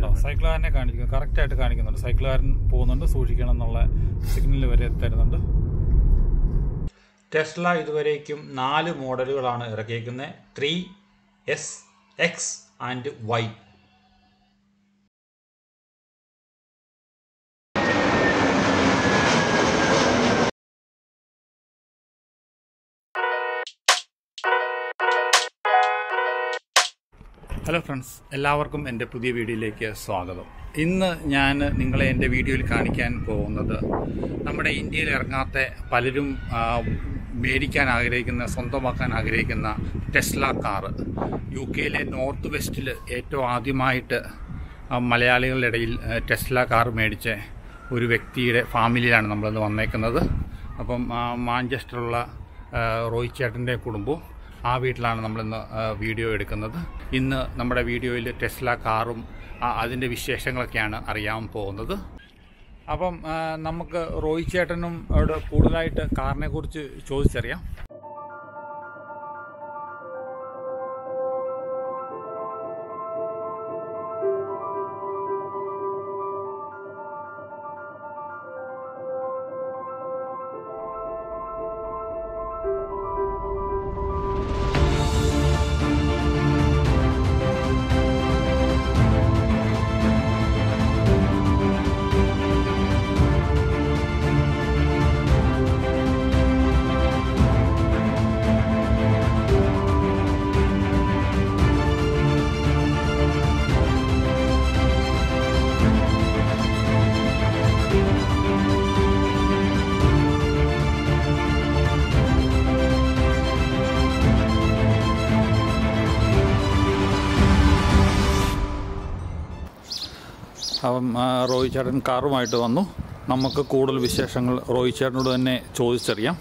ഉണ്ടോ സൈക്കിളുകാരനെ കാണിക്കുന്നു കറക്റ്റായിട്ട് കാണിക്കുന്നുണ്ട് സൈക്കിളുകാരൻ പോകുന്നുണ്ട് സൂക്ഷിക്കണം എന്നുള്ള സിഗ്നൽ വരെ തരുന്നുണ്ട് ടെസ്ല ഇതുവരേക്കും നാല് മോഡലുകളാണ് ഇറക്കിയിരിക്കുന്നത് three S X and Y hello friends എല്ലാവർക്കും എൻ്റെ പുതിയ വീഡിയോയിലേക്ക് സ്വാഗതം ഇന്ന് ഞാൻ നിങ്ങളെ എൻ്റെ വീഡിയോയിൽ കാണിക്കാൻ പോകുന്നത് നമ്മുടെ ഇന്ത്യയിൽ ഇറങ്ങാത്ത പലരും ആ, മേടിക്കാൻ ആഗ്രഹിക്കുന്ന സ്വന്തമാക്കാൻ ആഗ്രഹിക്കുന്ന ടെസ്ല കാറ് യു കെയിലെ നോർത്ത് വെസ്റ്റിൽ ഏറ്റവും ആദ്യമായിട്ട് ആ, മലയാളികളുടെ ഇടയിൽ ആ, ടെസ്ല കാർ മേടിച്ച ഒരു വ്യക്തിയുടെ ഫാമിലിയിലാണ് നമ്മളിന്ന് വന്നേക്കുന്നത് അപ്പം ആ, മാഞ്ചസ്റ്ററിലുള്ള ആ, റോയ് ചേട്ടൻ്റെ കുടുംബവും ആ വീട്ടിലാണ് നമ്മളിന്ന് ആ, വീഡിയോ എടുക്കുന്നത് ഇന്ന് നമ്മുടെ വീഡിയോയിൽ ടെസ്ല കാറും ആ, അതിൻ്റെ വിശേഷങ്ങളൊക്കെയാണ് അറിയാൻ പോകുന്നത് അപ്പം ആ, നമുക്ക് റോയ് ചേട്ടനും അവിടെ കൂടുതലായിട്ട് കാറിനെ കുറിച്ച് ചോദിച്ചറിയാം അപ്പം ആ, റോയ് ചേട്ടൻ കാറുമായിട്ട് വന്നു നമുക്ക് കൂടുതൽ വിശേഷങ്ങൾ റോയ് ചേട്ടനോട് തന്നെ ചോദിച്ചറിയാം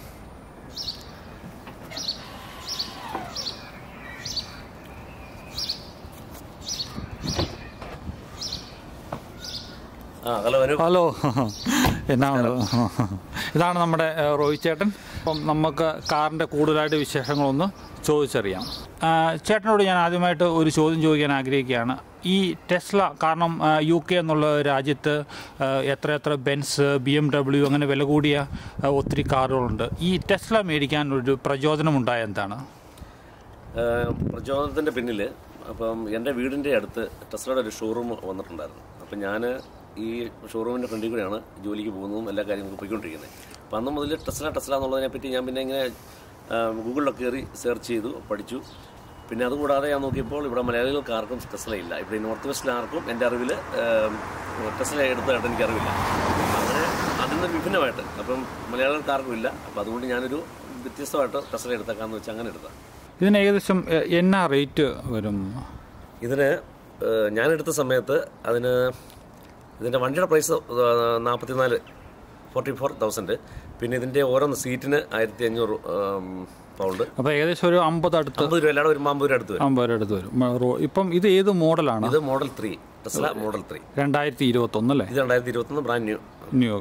ആ ഹലോ അനു ഹലോ എന്നാണ് ഇതാണ് നമ്മുടെ ആ, റോയ് ചേട്ടൻ അപ്പം നമുക്ക് കാറിൻ്റെ കൂടുതലായിട്ട് വിശേഷങ്ങളൊന്ന് ചോദിച്ചറിയാം ആ, ചേട്ടനോട് ഞാൻ ആദ്യമായിട്ട് ഒരു ചോദ്യം ചോദിക്കാൻ ആഗ്രഹിക്കുകയാണ് ഈ ടെസ്ല കാരണം ആ, യു കെ എന്നുള്ള രാജ്യത്ത് ആ, എത്ര എത്ര ബെൻസ് ബി എം ഡബ്ല്യു അങ്ങനെ വില കൂടിയ ആ, ഒത്തിരി കാറുകളുണ്ട് ഈ ടെസ്ല മേടിക്കാൻ ഒരു പ്രചോദനമുണ്ടായ എന്താണ് പ്രചോദനത്തിന്റെ പിന്നിൽ അപ്പം എൻ്റെ വീടിൻ്റെ അടുത്ത് ടെസ്ലയുടെ ഒരു ഷോറൂം വന്നിട്ടുണ്ടായിരുന്നു അപ്പം ഞാൻ ഈ ഷോറൂമിൻ്റെ ഫ്രണ്ടിൽ കൂടെയാണ് ജോലിക്ക് പോകുന്നതും എല്ലാ കാര്യങ്ങളും പോയിക്കൊണ്ടിരിക്കുന്നത് അപ്പം അന്ന് മുതൽ ടെസ്ല ടെസ്ല എന്നുള്ളതിനെ പറ്റി ഞാൻ പിന്നെ ഇങ്ങനെ ആ, ഗൂഗിളിലൊക്കെ കയറി സെർച്ച് ചെയ്തു പഠിച്ചു പിന്നെ അതുകൂടാതെ ഞാൻ നോക്കിയപ്പോൾ ഇവിടെ മലയാളികൾക്ക് ആർക്കും ടെസ്ല ഇല്ല ഇവിടെ ഈ നോർത്ത് വെസ്റ്റിൽ ആർക്കും എൻ്റെ അറിവിൽ ടെസ്ല എടുത്തതായിട്ട് എനിക്കറിവില്ല അങ്ങനെ അതിൽ നിന്ന് വിഭിന്നമായിട്ട് അപ്പം മലയാളികൾക്ക് ആർക്കും ഇല്ല അപ്പം അതുകൊണ്ട് ഞാനൊരു വ്യത്യസ്തമായിട്ട് ടെസ്ല എടുത്തേക്കാന്ന് വെച്ച് അങ്ങനെ എടുത്തതാണ് ഇതിന് ഏകദേശം എ, എന്നാ റേറ്റ് വരും ഇതിന് ഏഹ്, ഞാനെടുത്ത സമയത്ത് അതിന് ഇതിൻ്റെ വണ്ടിയുടെ പ്രൈസ് നാൽപ്പത്തിനാല് ഫോർട്ടി ഫോർ തൗസൻഡ് പിന്നെ ഇതിൻ്റെ ഓരോന്ന് സീറ്റിന് ആയിരത്തി അഞ്ഞൂറ് പൗണ്ട് അപ്പോൾ ഏകദേശം ഒരു അമ്പത് അടുത്ത് അമ്പത് രൂപ എല്ലാവരും വരുമ്പോൾ അമ്പത് രൂപ അടുത്ത് വരും അമ്പത് രൂപ അടുത്ത് വരും മ- റോ- ഇപ്പം ഇത് ഏത് മോഡലാണ് ഇത് model three Tesla model three രണ്ടായിരത്തി ഇരുപത്തൊന്ന് അല്ലേ ഇത് രണ്ടായിരത്തി ഇരുപത്തൊന്ന് ബ്രാൻഡ് ന്യൂ ന്യൂ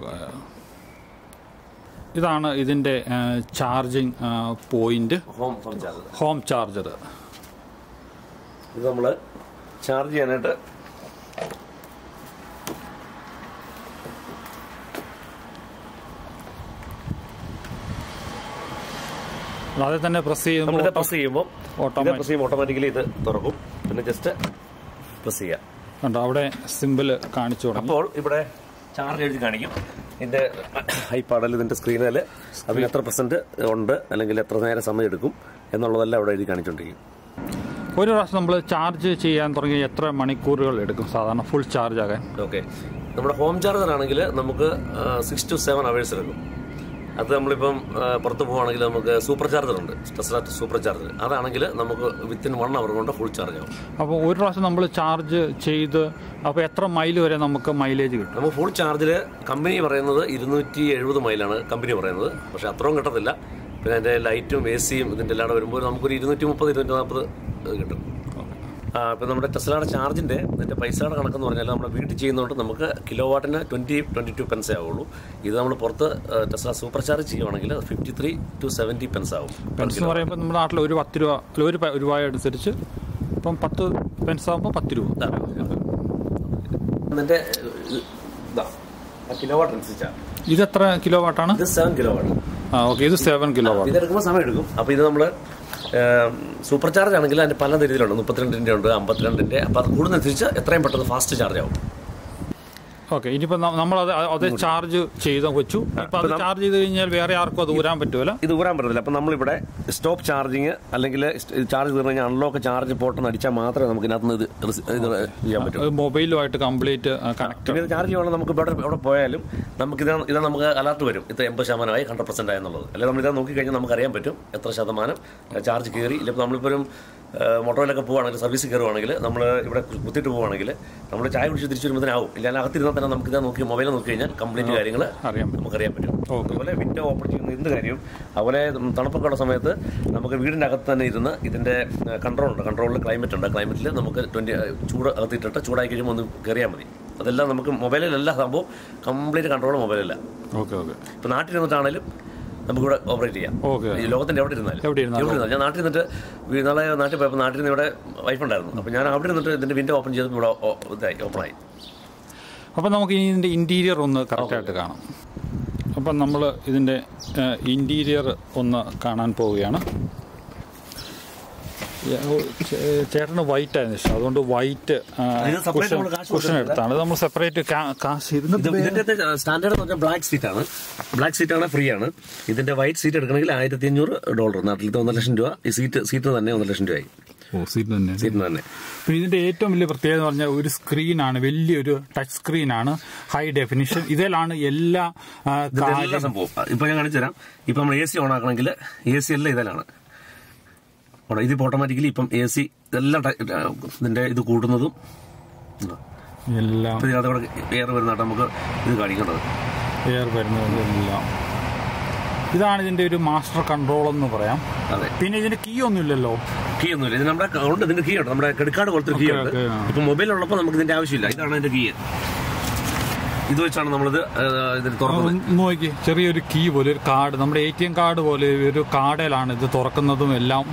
ഇതാണ് ഇതിൻ്റെ charging point home home charger home charger ഇത് നമ്മൾ ചാർജ് ചെയ്യാനായിട്ട് അതിൽ തന്നെ പ്രസ് ചെയ്യുമ്പോൾ നമ്മളിത് പ്രസ് ചെയ്യുമ്പോൾ ഇത് ഓട്ടോമാറ്റിക് പ്രസ് ചെയ്യുമ്പോൾ ഓട്ടോമാറ്റിക്കലി ഇത് തുറക്കും പിന്നെ ജസ്റ്റ് പ്രസ് ചെയ്യാം കണ്ടോ അവിടെ സിമ്പിൾ കാണിച്ചു തുടങ്ങി അപ്പോൾ ഇവിടെ ചാർജ് എഴുതി കാണിക്കും ഇതിന്റെ ഹൈ പാടൽ ഇതിന്റെ സ്ക്രീനിൽ അതിന് എത്ര പെർസെന്റ് ഉണ്ട് അല്ലെങ്കിൽ എത്ര നേരം സമയം എടുക്കും എന്നുള്ളതെല്ലാം അവിടെ എഴുതി കാണിച്ചുകൊണ്ടിരിക്കും ഒരു പ്രാവശ്യം നമ്മൾ ചാർജ് ചെയ്യാൻ തുടങ്ങി എത്ര മണിക്കൂറുകൾ എടുക്കും സാധാരണ ഫുൾ ചാർജ് ആകാൻ ഓക്കെ നമ്മുടെ ഹോം ചാർജർ ആണെങ്കിൽ നമുക്ക് സിക്സ് ടു സെവൻ അവേഴ്സ് എടുക്കും അത് നമ്മളിപ്പം ആ, പുറത്ത് പോവുകയാണെങ്കിൽ നമുക്ക് സൂപ്പർ ചാർജർ ഉണ്ട് ടെസ്ല സൂപ്പർ ചാർജർ അതാണെങ്കിൽ നമുക്ക് വിത്തിൻ വൺ അവർ കൊണ്ട് ഫുൾ ചാർജ് ആവും അപ്പോൾ ഒരു പ്രാവശ്യം നമ്മൾ ചാർജ് ചെയ്ത് അപ്പോൾ എത്ര മൈൽ വരെ നമുക്ക് മൈലേജ് കിട്ടും നമുക്ക് ഫുൾ ചാർജിൽ കമ്പനി പറയുന്നത് ഇരുന്നൂറ്റി എഴുപത് മൈലാണ് കമ്പനി പറയുന്നത് പക്ഷെ അത്രയും കിട്ടത്തില്ല പിന്നെ അതിൻ്റെ ലൈറ്റും എ സിയും ഇതിൻ്റെ എല്ലാം കൂടെ വരുമ്പോൾ നമുക്കൊരു ഇരുന്നൂറ്റി മുപ്പത് ഇരുന്നൂറ്റി നാൽപ്പത് കിട്ടും ആ ഇപ്പം നമ്മുടെ ടെസ്ലയുടെ ചാർജിൻ്റെ ഇതിൻ്റെ പൈസയുടെ കണക്കെന്ന് പറഞ്ഞാൽ നമ്മുടെ വീട്ടിൽ ചെയ്യുന്നതുകൊണ്ട് നമുക്ക് കിലോ വാട്ടിന് ട്വൻറ്റി ട്വൻറ്റി ടു പെൻസേ ആവുള്ളൂ ഇത് നമ്മൾ പുറത്ത് ആ, ടെസ്ല സൂപ്പർ ചാർജ് ചെയ്യുവാണെങ്കിൽ fifty three to seventy pence ആവും പെൻസ് എന്ന് പറയുമ്പോൾ നമ്മുടെ നാട്ടിൽ ഒരു പത്ത് രൂപ അല്ല, ഒരു പ- രൂപ അനുസരിച്ച് ഇപ്പം പത്ത് പെൻസ് ആകുമ്പോൾ പത്ത് രൂപ ഇതാണ്. അതിന്റെ ഇതാ കിലോ വാട്ട് അനുസരിച്ചാണ് ഇത് എത്ര കിലോ വാട്ടാണ് ഇത് സെവൻ കിലോ വാട്ട് ആ ഓക്കെ ഇത് സെവൻ കിലോ വാട്ട് ഇത് എടുക്കുമ്പോൾ സമയം എടുക്കും അപ്പോൾ ഇത് നമ്മൾ സൂപ്പർ ചാർജ് ആണെങ്കിൽ അതിന്റെ പല രീതിയിലുണ്ട് മുപ്പത്തിരണ്ടിന്റെ ഉണ്ട് അമ്പത്തിരണ്ടിന്റെ അപ്പോൾ അത് കൂടുന്നതനുസരിച്ച് എത്രയും പെട്ടെന്ന് ഫാസ്റ്റ് ചാർജ് ആവും ഓക്കെ ഇനിയിപ്പോ നമ്മൾ അത് അത് ചാർജ് ചെയ്ത് വെച്ചു ഇപ്പൊ അത് ചാർജ് ചെയ്ത് കഴിഞ്ഞാൽ വേറെ ആർക്കും അത് ഊരാൻ പറ്റുമല്ലോ ഇത് ഊരാൻ പറ്റത്തില്ല അപ്പം നമ്മളിവിടെ സ്റ്റോപ്പ് ചാർജിങ് അല്ലെങ്കിൽ ചാർജ് തീർന്നു കഴിഞ്ഞാൽ അൺലോക്ക് ചാർജ് പോട്ടെന്ന് അടിച്ചാൽ മാത്രമേ നമുക്ക് ഇതിനകത്ത് ഇത് റിസ്- ഇത് ചെയ്യാൻ പറ്റൂ മൊബൈലുമായിട്ട് കംപ്ലീറ്റ് കണക്ട് പിന്നെ ഇത് ചാർജ് ചെയ്യണം നമുക്ക് ഇവിടെ എവിടെ പോയാലും നമുക്ക് ഇത് ഇത് നമുക്ക് അലർട്ട് വരും ഇത് എൺപത് ശതമാനമായി ഹൺഡ്രഡ് പെർസെന്റ് ആയെന്നുള്ളത് അല്ലെങ്കിൽ നമ്മൾ ഇത് നോക്കിക്കഴിഞ്ഞാൽ നമുക്ക് അറിയാൻ പറ്റും എത്ര ശതമാനം ചാർജ് കയറി ഇല്ലെങ്കിൽ നമ്മളിപ്പോൾ ഒരു മോട്ടോയിലൊക്കെ പോവുകയാണെങ്കിൽ സർവീസ് കയറുവാണെങ്കിൽ നമ്മൾ ഇവിടെ കുത്തിയിട്ട് പോവുകയാണെങ്കിൽ നമ്മൾ ചായ കുടിച്ച് തിരിച്ചു വരുമ്പോഴത്തേനാവും ഇല്ലെങ്കിൽ അകത്തിരുന്നാൽ തന്നെ നമുക്ക് ഇത് നോക്കി മൊബൈൽ നോക്കി കഴിഞ്ഞാൽ കംപ്ലീറ്റ് കാര്യങ്ങൾ അറിയാൻ പറ്റും നമുക്കറിയാൻ പറ്റും അതുപോലെ വിൻഡോ ഓപ്പൺ ചെയ്യുന്ന എന്ത് കാര്യവും അതുപോലെ തണുപ്പൊക്കെ ഉള്ള സമയത്ത് നമുക്ക് വീടിൻ്റെ അകത്ത് തന്നെ ഇരുന്ന് ഇതിൻ്റെ കൺട്രോൾ ഉണ്ട് കൺട്രോളിൽ ക്ലൈമറ്റ് ഉണ്ട് ക്ലൈമറ്റിൽ നമുക്ക് ട്വൻറ്റി ചൂട് അകത്തിട്ടിട്ട് ചൂടായി കഴിയുമ്പോൾ ഒന്ന് കയറിയാൽ മതി അതെല്ലാം നമുക്ക് മൊബൈലിലല്ല സംഭവം കംപ്ലീറ്റ് കൺട്രോൾ മൊബൈലില്ല ഓക്കെ ഓക്കെ ഇപ്പോൾ നാട്ടിൽ നിന്നിട്ടാണെങ്കിലും നമുക്കിവിടെ ഓപ്പറേറ്റ് ചെയ്യാം ഓക്കെ ഈ ലോകത്തിന്റെ എവിടെ ഇരുന്നാലും എവിടെ ഇരുന്നാലും. എവിടെ ഇരുന്നാലും ഞാൻ നാട്ടിൽ നിന്നിട്ട് വീ- നാളെ നാട്ടിൽ പോയപ്പോൾ നാട്ടിൽ നിന്ന് ഇവിടെ വൈഫ് ഉണ്ടായിരുന്നു അപ്പോൾ ഞാൻ അവിടെ നിന്നിട്ട് ഇതിന്റെ വിൻഡോ ഓപ്പൺ ചെയ്തപ്പോൾ ഇവിടെ ഓ- ഇതായി ഓപ്പണായി അപ്പം നമുക്ക് ഇനി ഇതിൻ്റെ ഇൻറ്റീരിയർ ഒന്ന് കറക്റ്റായിട്ട് കാണാം അപ്പം നമ്മൾ ഇതിൻ്റെ ഇൻറ്റീരിയർ ഒന്ന് കാണാൻ പോവുകയാണ് ഏ, ഓ, ചേ- ചേട്ടന് വൈറ്റ് ആയിരുന്നു ഇഷ്ടം അതുകൊണ്ട് വൈറ്റ് ഇത് separate നമ്മള് കാശ് കുഷൻ എടുത്താണ് നമ്മൾ സെപ്പറേറ്റ് കാശ് ഇത് ഇരുന്ന് ഇതിന്റെ സ്റ്റാൻഡേർഡ് എന്ന് പറഞ്ഞാൽ ബ്ലാക്ക് സീറ്റ് ആണ് ബ്ലാക്ക് സീറ്റ് ആണ് ഫ്രീ ആണ് ഇതിന്റെ വൈറ്റ് സീറ്റ് എടുക്കണമെങ്കിൽ ആയിരത്തി അഞ്ഞൂറ് ഡോളർ നാട്ടിലത്തെ ഒന്നര ലക്ഷം രൂപ ഈ സീറ്റ് സീറ്റ് തന്നെ ഒന്നര ലക്ഷം രൂപയായി ഓ സീറ്റ് തന്നെ സീറ്റിന് തന്നെ പിന്നെ ഇതിന്റെ ഏറ്റവും വലിയ പ്രത്യേകത എന്ന് പറഞ്ഞാൽ ഒരു സ്ക്രീനാണ് വലിയൊരു ടച്ച് സ്ക്രീനാണ് ഹൈ ഡെഫിനിഷൻ ഇതിലാണ് എല്ലാ ആ, ഇതിന്റെ എല്ലാ കാര്യം സംഭവം ഇപ്പൊ ഞാൻ കാണിച്ചു തരാം ഇപ്പൊ നമ്മൾ എ സി ഓൺ ആക്കണമെങ്കിൽ എ സി എല്ലാം ഇതിലാണ് ഓണം ഇതിപ്പോ ഓട്ടോമാറ്റിക്കലി ഇപ്പം എ സി ഇതെല്ലാം ട- ഇതിന്റെ ഇത് കൂട്ടുന്നതും ഇതാ. എല്ലാം ഇപ്പൊ ഇതിനകത്ത് കൂടെ എയർ വരുന്നതായിട്ട് നമുക്ക് ഇത് കാണിക്കേണ്ടത് എയർ വരുന്നതെല്ലാം ഇതാണ് ഇതിന്റെ ഒരു മാസ്റ്റർ കൺട്രോൾ എന്ന് പറയാം അതെ പിന്നെ ഇതിന്റെ കീ ഒന്നുമില്ലല്ലോ കീ ഒന്നുമില്ല ഇത് നമ്മുടെ ഉണ്ട് ഇതിന്റെ കീ ഉണ്ട് നമ്മുടെ ക്രെഡിറ്റ് കാർഡ് പോലത്തെ കീ ഉണ്ട് ഓക്കെ, ആ. ഇപ്പൊ മൊബൈൽ ഉള്ളപ്പോൾ നമുക്ക് ഇതിന്റെ ആവശ്യമില്ല ഇതാണ് ഇതിന്റെ കീ ഇത് വെച്ചാണ് നമ്മളിത് ഏഹ്, ഇതിന് തുറക്കുന്നത് ഒന്ന് നോക്കി ചെറിയൊരു കീ പോലെ ഒരു കാർഡ് നമ്മുടെ എ ടി എം കാർഡ് പോലെ ഒരു കാർഡിലാണ് ഇത് തുറക്കുന്നതും എല്ലാം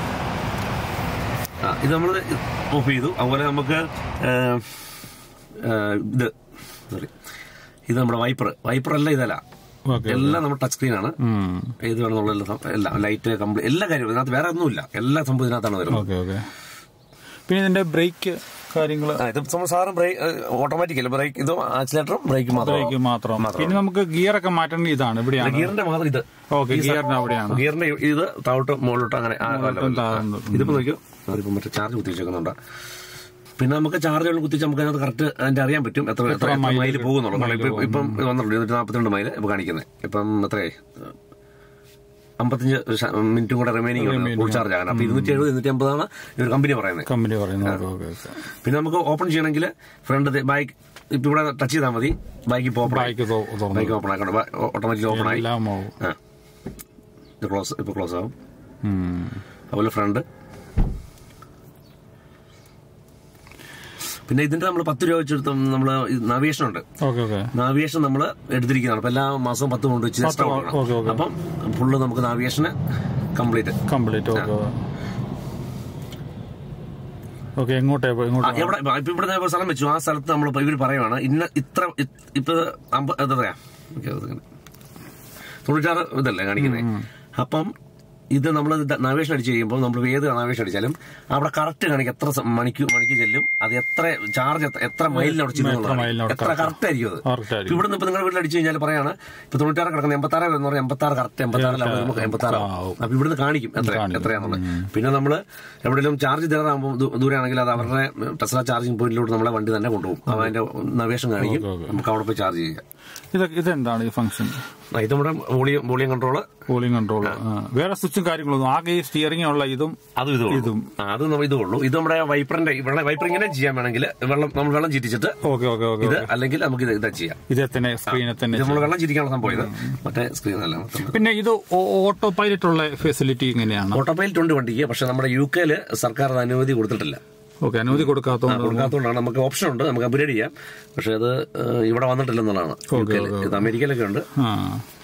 ആ, ഇത് നമ്മൾ ഓഫ് ചെയ്തു അതുപോലെ നമുക്ക് ഏഹ്, ഏഹ്, ഇത് സോറി ഇത് നമ്മുടെ വൈപ്പർ വൈപ്പർ എല്ലാം ഇതല്ല ഓക്കെ എല്ലാം നമ്മുടെ ടച്ച് സ്ക്രീൻ ആണ് ഏത് വേണമെന്നുള്ള എല്ലാ സം- എല്ലാം ലൈറ്റ് കംപ്ലീറ്റ് എല്ലാ കാര്യവും ഇതിനകത്ത് വേറെ ഒന്നുമില്ല എല്ലാ സംഭവം ഇതിനകത്താണ് വരുന്നത് ഓക്കെ ഓക്കെ പിന്നെ ഇതിന്റെ ബ്രേക്ക് കാര്യങ്ങൾ ആ, ഇത് നമ്മൾ സാറും ബ്രേക്ക് ഓട്ടോമാറ്റിക് അല്ല ബ്രേക്ക് ഇതും ആക്സിലേറ്ററും ബ്രേക്കും ബ്രേക്ക് മാത്രം പിന്നെ നമുക്ക് ഗിയർ ഒക്കെ മാറ്റേണ്ടത് ഇതാണ് ഇവിടെയാണ് ഗിയറിന്റെ മാത്രം ഇത് ഓക്കെ ഗിയറിന് അവിടെയാണ് ഗിയറിന്റെ ഇത് താഴോട്ട് മുകളിലോട്ട് അങ്ങനെ ആ, അല്ല, അല്ല. താഴ്ന്നു. ഇതിപ്പോ നോക്കിയോ അതിപ്പോ മറ്റേ ചാർജ് കുത്തി വെച്ചേക്കുന്നുണ്ട് പിന്നെ നമുക്ക് ചാർജുകൾ കുത്തിച്ച് നമുക്ക് അതിനകത്ത് കറക്റ്റ് അതിന്റെ അറിയാൻ പറ്റും എത്ര എത്ര മൈൽ പോകുന്നുള്ളൂ കാരണം ഇപ്പൊ ഇപ്പം ഇത് വന്നിട്ടുണ്ട് ഇരുന്നൂറ്റി നാൽപ്പത്തിരണ്ട് മൈൽ ഇപ്പൊ കാണിക്കുന്നത് ഇപ്പം എത്രയായി അമ്പത്തഞ്ച് ശ- മിനിറ്റും കൂടെ റിമൈനിങ് ഉണ്ട് ഫുൾ ചാർജ് ആകാൻ അപ്പൊ ഇരുന്നൂറ്റി എഴുപത് ഇരുന്നൂറ്റി അമ്പതാണ് ഒരു കമ്പനി പറയുന്നത് കമ്പനി പറയുന്നത് ഓക്കെ ഓക്കെ ഓക്കെ പിന്നെ നമുക്ക് ഓപ്പൺ ചെയ്യണമെങ്കിൽ ഫ്രണ്ട് ബൈക്ക് ഇപ്പൊ ഇവിടെ ടച്ച് ചെയ്താൽ മതി ബൈക്ക് ഇപ്പോൾ ഓപ്പൺ ആയി ബൈക്ക് തുറന്നു ബൈക്ക് ഓപ്പൺ ആക്കണം ഓട്ടോമാറ്റിക് ഓപ്പൺ ആയി എല്ലാം ആവും ആ ഇത് ക്ലോസ് ഇപ്പൊ ക്ലോസ് ആവും ഉം. അതുപോലെ ഫ്രണ്ട് പിന്നെ ഇതിന്റെ നമ്മൾ പത്ത് രൂപ വെച്ചെടുത്ത നമ്മൾ നാവിഗേഷൻ ഉണ്ട് ഓക്കെ ഓക്കെ നാവിഗേഷൻ നമ്മൾ എടുത്തിരിക്കുന്നതാണ് അപ്പൊ എല്ലാ മാസവും പത്ത് കൊണ്ട് വെച്ച് എക്സ്ട്രാ ഓക്കെ, ഓക്കെ. കൊടുക്കണം അപ്പം ഫുള്ള് നമുക്ക് നാവിഗേഷന് കംപ്ലീറ്റ് കംപ്ലീറ്റ് ഓക്കെ ഓക്കെ എങ്ങോട്ടേ ഇങ്ങോട്ട് എവിടെ ഇപ്പൊ ഇവിടെ ഞാൻ ഒരു സ്ഥലം വെച്ചു ആ സ്ഥലത്ത് നമ്മൾ ഇവർ പറയുവാണ് ഇന്ന ഇത്ര ഇ- ഇപ്പൊ അമ്പ- എന്താ പറയാ ഓക്കേ, അതങ്ങനെ. തൊണ്ണൂറ്റാറ് ഇതല്ലേ കാണിക്കുന്നത് അപ്പം ഇത് നമ്മൾ നാവേഷൻ അടിച്ച് കഴിയുമ്പോൾ നമ്മൾ ഏത് നാവേഷൻ അടിച്ചാലും അവിടെ കറക്റ്റ് കാണിക്കും എത്ര സ- മണിക്ക് മണിക്ക് ചെല്ലും അത് എത്ര ചാർജ് എത്ര മൈലിന് അവിടെ ചെല്ലും എത്ര മൈലിന് അവിടെ എത്ര കറക്റ്റ് ആയിരിക്കും അത് കറക്റ്റ് ആയിരിക്കും ഇവിടെ നിന്ന് ഇപ്പൊ നിങ്ങളുടെ വീട്ടിൽ അടിച്ചു കഴിഞ്ഞാൽ പറയാണ് ഇപ്പൊ തൊണ്ണൂറ്റാറ് കിടക്കുന്ന എൺപത്താറ് എന്ന് പറഞ്ഞാൽ എൺപത്താറ് കറക്റ്റ് എൺപത്താറിൽ നമുക്ക് എൺപത്താറ് ആവും. അപ്പൊ ഇവിടുന്ന് കാണിക്കും എത്ര എത്രയാണെന്നുള്ളത് പിന്നെ നമ്മൾ എവിടെയെങ്കിലും ചാർജ് തീരാറാകുമ്പോൾ ദൂരെയാണെങ്കിൽ അത് അവരുടെ ടെസ്ല ചാർജിങ് പോയിന്റിലോട്ട് നമ്മളെ വണ്ടി തന്നെ കൊണ്ടുപോകും അപ്പൊ അതിന്റെ നവേഷൻ കാണിക്കും നമുക്ക് അവിടെ പോയി ചാർജ് ചെയ്യാം ഇത് ഇതെന്താണ് ഈ ഫംഗ്ഷൻ ആ, ഇത് നമ്മുടെ volume volume control cooling control വേറെ സ്വിച്ചും കാര്യങ്ങളൊന്നും ആകെ ഈ സ്റ്റിയറിംഗിനുള്ള ഇതും അതും ഇതും ഇതും അത് നമ്മൾ ഇതേ ഉള്ളൂ ഇത് നമ്മുടെ വൈപ്പറിന്റെ ഇവിടെ വൈപ്പർ ഇങ്ങനെ ചെയ്യാൻ വേണമെങ്കിൽ വെള്ളം നമ്മൾ വെള്ളം ചീറ്റിച്ചിട്ട് ഓക്കെ ഓക്കെ ഓക്കെ ഇത് അല്ലെങ്കിൽ നമുക്ക് ഇത് ഇതാ ചെയ്യാം ഇതേ തന്നെ സ്ക്രീനിൽ തന്നെ ഇത് നമ്മൾ വെള്ളം ചീറ്റിക്കാനുള്ള സംഭവം ഇത് മറ്റേ സ്ക്രീൻ അല്ല മൊത്തം പിന്നെ ഇത് ഓട്ടോ പൈലറ്റ് ഉള്ള ഫെസിലിറ്റി ഇങ്ങനെയാണ് ഓട്ടോ പൈലറ്റ് ഉണ്ട് വണ്ടിക്ക് പക്ഷെ നമ്മുടെ യു കെയില് സർക്കാർ അത് അനുമതി കൊടുത്തിട്ടില്ല ഓക്കെ അനുമതി കൊടുക്കാത്തതുകൊണ്ട് കൊടുക്കാത്തതുകൊണ്ടാണ് നമുക്ക് ഓപ്ഷൻ ഉണ്ട് നമുക്ക് അപ്ഗ്രേഡ് ചെയ്യാം പക്ഷെ അത് ഏഹ്, ഇവിടെ വന്നിട്ടില്ല എന്നുള്ളതാണ് യു കെയില്. ഇത് അമേരിക്കയിലൊക്കെ ഉണ്ട് ആ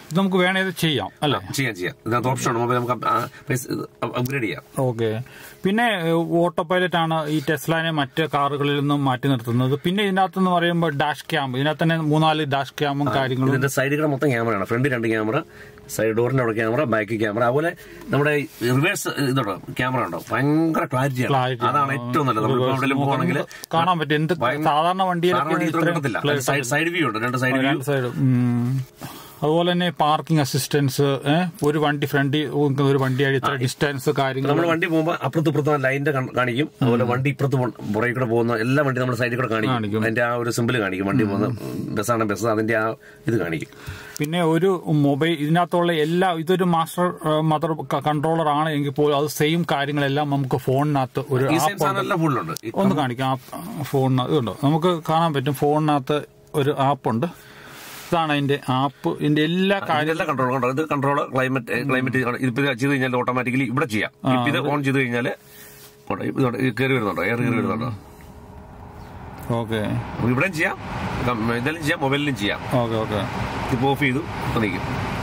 ഇത് നമുക്ക് വേണേ ഇത് ചെയ്യാം അല്ലേ ചെയ്യാം ചെയ്യാം ഇതിനകത്ത് ഓപ്ഷൻ ഉണ്ട് മൊബൈൽ നമുക്ക് അപ്ഗ്രേഡ് ചെയ്യാം ഓക്കെ പിന്നെ ഓട്ടോ പൈലറ്റ് ആണ് ഈ ടെസ്ലാനെ മറ്റ് കാറുകളിൽ നിന്നും മാറ്റി നിർത്തുന്നത് പിന്നെ ഇതിനകത്ത് എന്ന് പറയുമ്പോൾ ഡാഷ് ക്യാം ഇതിനകത്ത് തന്നെ മൂന്നാല് ഡാഷ് ക്യാമും കാര്യങ്ങളും ഇതിന്റെ സൈഡിൽ കൂടെ മൊത്തം ക്യാമറയാണ് ഫ്രണ്ട് രണ്ട് ക്യാമറ സൈഡ് ഡോറിന്റെ അവിടെ ക്യാമറ ബാക്ക് ക്യാമറ അതുപോലെ നമ്മുടെ റിവേഴ്സ് ഇതുണ്ടോ ക്യാമറ ഉണ്ടോ ഭയങ്കര ക്ലാരിറ്റിയാണ് Clarity ആണ്. അതാണ് ഏറ്റവും നല്ലത് നമ്മൾ എവിടെയെങ്കിലും പോകണമെങ്കിൽ കാണാൻ പറ്റും എന്ത് സാധാരണ വണ്ടിയിലൊക്കെ വണ്ടി ഇത്ര കിട്ടത്തില്ല സൈഡ് സൈഡ് വ്യൂ ഉണ്ട് രണ്ട് സൈഡ് വ്യൂ രണ്ട് സൈഡ് അതുപോലെ തന്നെ പാർക്കിംഗ് അസിസ്റ്റൻസ് ഒരു വണ്ടി ഫ്രണ്ടിൽ ഒരു വണ്ടി ഇത്ര ഡിസ്റ്റൻസ് കാര്യങ്ങൾ നമ്മൾ വണ്ടി പോകുമ്പോൾ അപ്പുറത്ത് ഇപ്പുറത്ത് ലൈനിന്റെ കാണിക്കും അതുപോലെ വണ്ടി ഇപ്പുറത്ത് പോ- പുറകെ കൂടെ പോകുന്ന എല്ലാ വണ്ടി നമ്മുടെ സൈഡിൽ കൂടെ കാണിക്കും കാണിക്കും. അതിന്റെ ആ ഒരു സിമ്പിൾ കാണിക്കും വണ്ടി പോകുന്ന ബസ്സാണ് ബസ് അതിന്റെ ആ ഇത് കാണിക്കും പിന്നെ ഒരു മൊബൈൽ ഇതിനകത്തുള്ള എല്ലാ ഇതൊരു മാസ്റ്റർ മദർ കൺട്രോളർ ആണ് എങ്കിൽ പോലും അത് സെയിം കാര്യങ്ങളെല്ലാം നമുക്ക് ഫോണിനകത്ത് ഒരു ഈ സെയിം ആപ്പ് സാധനം എല്ലാം ഫുള്ളുണ്ട് ഒന്ന് കാണിക്കാം ആ ഫോണിനകത്ത് ഇതുണ്ടോ നമുക്ക് കാണാൻ പറ്റും ഫോണിനകത്ത് ഒരു ആപ്പുണ്ട് ഇതാണ് അതിന്റെ ആപ്പ് ഇതിന്റെ എല്ലാ കാര്യങ്ങളും അതിന്റെ കൺട്രോൾ കണ്ടോ ഇത് കൺട്രോൾ ക്ലൈമറ്റ് ക്ലൈമറ്റ് ഇതിപ്പോ ചെയ്ത് കഴിഞ്ഞാൽ ഓട്ടോമാറ്റിക്കലി ഇവിടെ ചെയ്യാം ഇപ്പൊ ഇത് ഓൺ ചെയ്ത് കഴിഞ്ഞാൽ കയറി വരുന്നുണ്ടോ എയർ കയറി വരുന്നുണ്ടോ ഓക്കെ നമുക്ക് ഇവിടെയും ചെയ്യാം കം- ഇതിലും ചെയ്യാം മൊബൈലിലും ചെയ്യാം ഓക്കെ ഓക്കെ ഇപ്പൊ ഓഫ് ചെയ്തു ഇപ്പൊ നിൽക്കും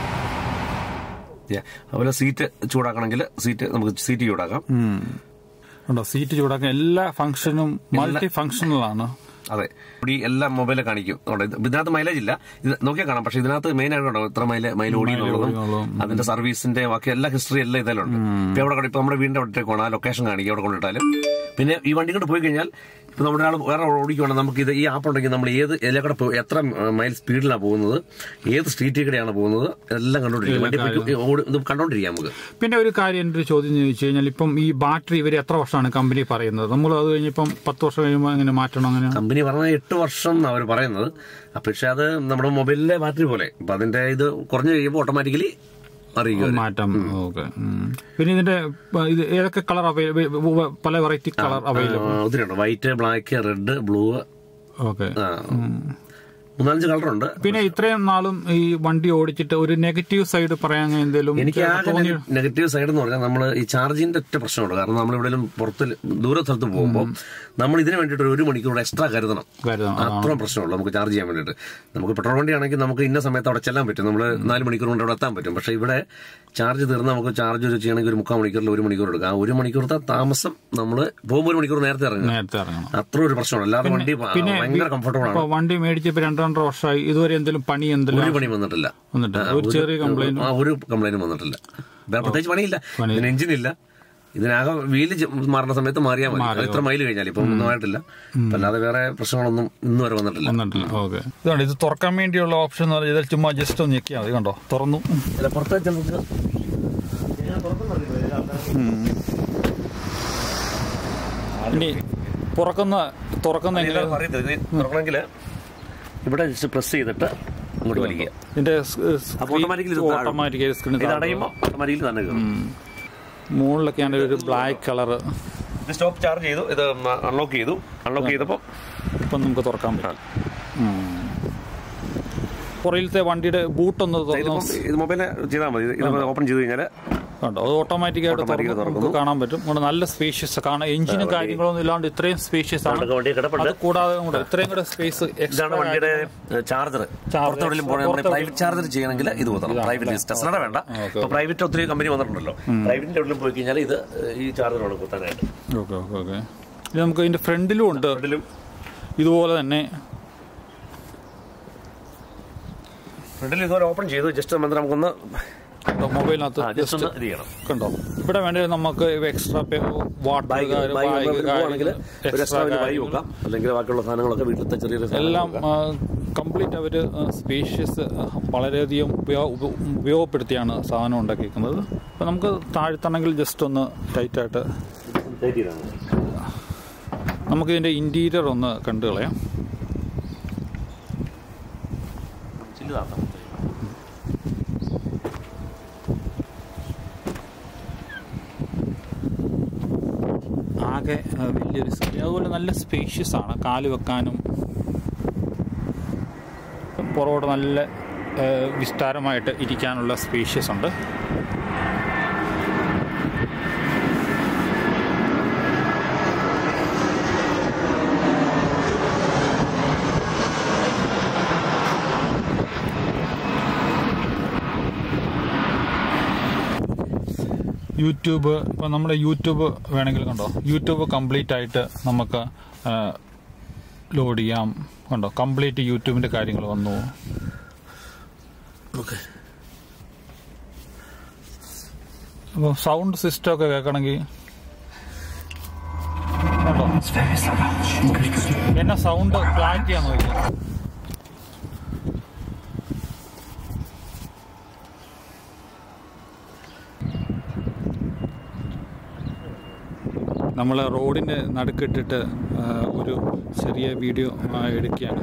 Yeah. അതുപോലെ സീറ്റ് ചൂടാക്കണമെങ്കിൽ സീറ്റ് നമുക്ക് സീറ്റ് ചൂടാക്കാം ഉണ്ടോ സീറ്റ് ചൂടാക്കാൻ എല്ലാ ഫംഗ്ഷനും മൾട്ടി ഫംഗ്ഷണലാണ് അതെ ഇവിടെ ഈ എല്ലാം മൊബൈലിൽ കാണിക്കും അതുകൊണ്ട് ഇത് ഇതിനകത്ത് മൈലേജ് ഇല്ല ഇത് നോക്കിയാൽ കാണാം പക്ഷെ ഇതിനകത്ത് മെയിൻ ആയിട്ട് ഉണ്ടോ ഇത്ര മൈൽ മൈൽ ഓടി എന്നുള്ളതും ഓടിയെന്നുള്ളതും. അതിന്റെ സർവീസിന്റെ ബാക്കി എല്ലാ ഹിസ്റ്ററി എല്ലാം ഇതിലുണ്ട് ഇപ്പൊ എവിടെ കൊണ്ട് ഇപ്പൊ നമ്മുടെ വീടിന്റെ അവിടത്തേക്ക് പോകണം ആ ലൊക്കേഷൻ കാണിക്കും അവിടെ കൊണ്ടിട്ടാലും പിന്നെ ഈ വണ്ടി കൊണ്ട് പോയി കഴിഞ്ഞാൽ ഇപ്പൊ നമ്മുടെ ആൾ വേറെ ഓടിക്കുവാണെങ്കിൽ നമുക്ക് ഇത് ഈ ആപ്പ് ഉണ്ടെങ്കിൽ നമ്മൾ ഏത് ഇതിലെ കൂടെ പോ- എത്ര മൈൽ സ്പീഡിലാണ് പോകുന്നത് ഏത് സ്ട്രീറ്റിൽ കൂടെയാണ് പോകുന്നത് എല്ലാം കണ്ടോണ്ടിരിക്കും വണ്ടി പോയി- ഓടി- ഇത് കണ്ടോണ്ടിരിക്കാം നമുക്ക് പിന്നെ ഒരു കാര്യം എൻ്റെ ഒരു ചോദ്യം ചോദിച്ചു കഴിഞ്ഞാൽ ഇപ്പം ഈ ബാറ്ററി ഇവർ എത്ര വർഷമാണ് കമ്പനി പറയുന്നത് നമ്മൾ അത് കഴിഞ്ഞിപ്പം പത്ത് വർഷം കഴിയുമ്പോൾ എങ്ങനെ മാറ്റണം അങ്ങനെ കമ്പനി പറഞ്ഞ എട്ട് വർഷം അവർ പറയുന്നത് അപ്പൊ പക്ഷെ അത് നമ്മുടെ മൊബൈലിലെ ബാറ്ററി പോലെ അപ്പൊ അതിന്റെ ഇത് കുറഞ്ഞു കഴിയുമ്പോൾ ഓട്ടോമാറ്റിക്കലി അറിയിക്കും അവര്. മാറ്റാം ഓക്കെ പിന്നെ ഇതിന്റെ പ- ഇത് ഏതൊക്കെ കളർ അവൈലബിൾ പല വെറൈറ്റി കളർ അവൈലബിൾ ആ, ഒത്തിരിയുണ്ട് white black red blue okay മൂന്നാലഞ്ച് കളറുണ്ട് പിന്നെ ഇത്രയും നാളും ഈ വണ്ടി ഓടിച്ചിട്ട് ഒരു നെഗറ്റീവ് സൈഡ് പറയാൻ എന്തെങ്കിലും എനിക്ക് ആകെ നെഗറ്റീവ് സൈഡ് എന്ന് പറഞ്ഞാൽ നമ്മൾ ഈ ചാർജിന്റെ ഒറ്റ പ്രശ്നമുണ്ട് കാരണം നമ്മൾ എവിടെയെങ്കിലും പുറത്ത് ദൂര സ്ഥലത്ത് പോകുമ്പോൾ നമ്മൾ ഇതിന് വേണ്ടിയിട്ട് ഒരു മണിക്കൂർ എക്സ്ട്രാ കരുതണം കരുതണം അത്രയും പ്രശ്നമുള്ളൂ നമുക്ക് ചാർജ് ചെയ്യാൻ വേണ്ടിയിട്ട് നമുക്ക് പെട്രോൾ വണ്ടി ആണെങ്കിൽ നമുക്ക് ഇന്ന സമയത്ത് അവിടെ ചെല്ലാൻ പറ്റും നമ്മൾ നാല് മണിക്കൂർ കൊണ്ട് അവിടെ എത്താൻ പറ്റും പക്ഷേ ഇവിടെ ചാർജ് തീർന്ന് നമുക്ക് ചാർജ് ഒരു ചെയ്യണമെങ്കിൽ ഒരു മുക്കാൽ മണിക്കൂറിൽ ഒരു മണിക്കൂർ എടുക്കാം ആ ഒരു മണിക്കൂറത്തെ താമസം നമ്മൾ പോകുമ്പോൾ ഒരു മണിക്കൂർ നേരത്തെ ഇറങ്ങുക നേരത്തെ ഇറങ്ങണം അത്ര ഒരു പ്രശ്നമാണ് അല്ലാതെ വണ്ടി പിന്നെ ഭയങ്കര കംഫർട്ടബിൾ ഇപ്പൊ ആണ് വണ്ടി മേടിച്ചപ്പോ രണ്ട് രണ്ടര വർഷമായി ഇതുവരെ എന്തെങ്കിലും പണി എന്തെങ്കിലും ഒരു പണി വന്നിട്ടില്ല വന്നിട്ട് ഒരു ചെറിയ കംപ്ലൈന്റ് ആ ഒരു കംപ്ലൈന്റും വന്നിട്ടില്ല വേറെ പ്രത്യേകിച്ച് പണിയില്ല ഇതിന് എഞ്ചിനില്ല ഇതിനാകെ വീല് ചെ- മാറുന്ന സമയത്ത് മാറിയാൽ മതി അത് ഇത്ര മൈൽ കഴിഞ്ഞാൽ ഇപ്പൊ ഒന്നും ആയിട്ടില്ല ഇപ്പൊ അല്ലാതെ വേറെ പ്രശ്നങ്ങളൊന്നും ഇന്ന് വരെ വന്നിട്ടില്ല വന്നിട്ടില്ല ഓക്കെ ഇതാണ് ഇത് തുറക്കാൻ വേണ്ടിയുള്ള ഓപ്ഷൻ എന്ന് പറഞ്ഞാൽ ഇതിൽ ചുമ്മാ ജസ്റ്റ് ഒന്ന് ഞെക്കിയാൽ മതി കണ്ടോ തുറന്നു പുറത്തേക്ക് നമുക്ക് ഇനി പുറക്കുന്ന തുറക്കുന്ന എങ്ങനെ തുറക്കണമെങ്കിൽ ഇവിടെ ജസ്റ്റ് പ്രസ് ചെയ്തിട്ട് അങ്ങോട്ട് വലിക്കുക ഇതിന്റെ അപ്പൊ automatically ഇത് താഴും. ഓട്ടോമാറ്റിക് സ്ക്രീൻ ഇത് അടയുമ്പോൾ ഓട്ടോമാറ്റിക്കലി തന്നെ കയറും മുകളിലൊക്കെയാണ് ഒരു ബ്ലാക്ക് കളർ ഇത് സ്റ്റോപ്പ് ചാർജ് ചെയ്തു ഇത് അൺലോക്ക് ചെയ്തു അൺലോക്ക് ചെയ്തപ്പോൾ ഇപ്പം നമുക്ക് തുറക്കാൻ പറ്റും പുറയിലത്തെ വണ്ടിയുടെ ബൂട്ടൊന്ന് തുറന്നു ഇതിപ്പം ഇത് മൊബൈൽ ചെയ്താൽ മതി ഇത് ഓപ്പൺ ചെയ്ത് കഴിഞ്ഞാൽ കണ്ടോ അത് ഓട്ടോമാറ്റിക്കായിട്ട് Automatic തുറന്ന് തുറക്കുന്നു. നമുക്ക് കാണാൻ പറ്റും ഇവിടെ നല്ല സ്പേഷ്യസ് കാണാം എഞ്ചിനും കാര്യങ്ങളൊന്നും ഇല്ലാണ്ട് ഇത്രയും സ്പേഷ്യസ് ആണ് വണ്ടി കിടപ്പുണ്ട് അത് കൂടാതെ കൂടെ ഇത്രയും കൂടെ സ്പേസ് ഇതാണ് വണ്ടിയുടെ ചാർജർ പുറത്തെവിടെയും പോകണം നമ്മൾ പ്രൈവറ്റ് ചാർജർ ചെയ്യണമെങ്കിൽ ഇത് കുത്തണം പ്രൈവറ്റ് ടെസ്ലയുടെ വേണ്ട ഇപ്പൊ പ്രൈവറ്റ് ഒത്തിരി കമ്പനി വന്നിട്ടുണ്ടല്ലോ പ്രൈവറ്റിന്റെ ഉള്ളിൽ പോയി കഴിഞ്ഞാൽ ഇത് ഈ ചാർജറാണ് കുത്താനായിട്ട് ഓക്കെ ഓക്കെ ഓക്കെ ഇത് നമുക്ക് ഇതിന്റെ ഫ്രണ്ടിലും ഉണ്ട് ഫ്രണ്ടിലും ഇതുപോലെ തന്നെ ഫ്രണ്ടിൽ ഇതുപോലെ ഓപ്പൺ ചെയ്തു ജസ്റ്റ് നമ്മൾ നമുക്കൊന്ന് കണ്ടോ, മൊബൈലിനകത്ത് ജസ്റ്റ് ജസ്റ്റ് ഒന്ന് ഇത് ചെയ്യണം കണ്ടോ ഇവിടെ വേണ്ടി നമുക്ക് എക്സ്ട്രാ വാട്ടർ ബാഗ് ബാഗ് പോവാണെങ്കിൽ ഒരു എക്സ്ട്രാ ബാഗ് വെക്കാം അല്ലെങ്കിൽ ബാക്കിയുള്ള സാധനങ്ങളൊക്കെ വീട്ടിലത്തെ ചെറിയ എല്ലാം കംപ്ലീറ്റ് അവർ സ്പേഷ്യസ് വളരെയധികം ഉപയോഗ ഉപ- ഉപയോഗപ്പെടുത്തിയാണ് സാധനം ഉണ്ടാക്കിയിരിക്കുന്നത് അപ്പം നമുക്ക് താഴ്ത്തണമെങ്കിൽ ജസ്റ്റ് ഒന്ന് ടൈറ്റായിട്ട് നമുക്ക് ഇതിൻ്റെ ഇൻറ്റീരിയർ ഒന്ന് കണ്ടു കളയാം ആകെ ആ, വലിയൊരു സ്ക്രീൻ അതുപോലെ നല്ല സ്പേഷ്യസ് ആണ് കാല് വെക്കാനും പുറകോട്ട് നല്ല ആ, വിസ്താരമായിട്ട് ഇരിക്കാനുള്ള സ്പേഷ്യസ് ഉണ്ട് യൂട്യൂബ് ഇപ്പം നമ്മുടെ യൂട്യൂബ് വേണമെങ്കിൽ കണ്ടോ യൂട്യൂബ് കംപ്ലീറ്റ് ആയിട്ട് നമുക്ക് ലോഡ് ചെയ്യാം കണ്ടോ കംപ്ലീറ്റ് യൂട്യൂബിന്റെ കാര്യങ്ങൾ വന്നു ഓക്കെ അപ്പോൾ സൗണ്ട് സിസ്റ്റം ഒക്കെ കേൾക്കണമെങ്കിൽ കണ്ടോ എന്നാ സൗണ്ട് ക്ലാരിറ്റി ആണെന്ന് നോക്കിയാൽ നമ്മൾ റോഡിൻ്റെ നടുക്കിട്ടിട്ട് ആ, ഒരു ചെറിയ വീഡിയോ ആ, എടുക്കുകയാണ്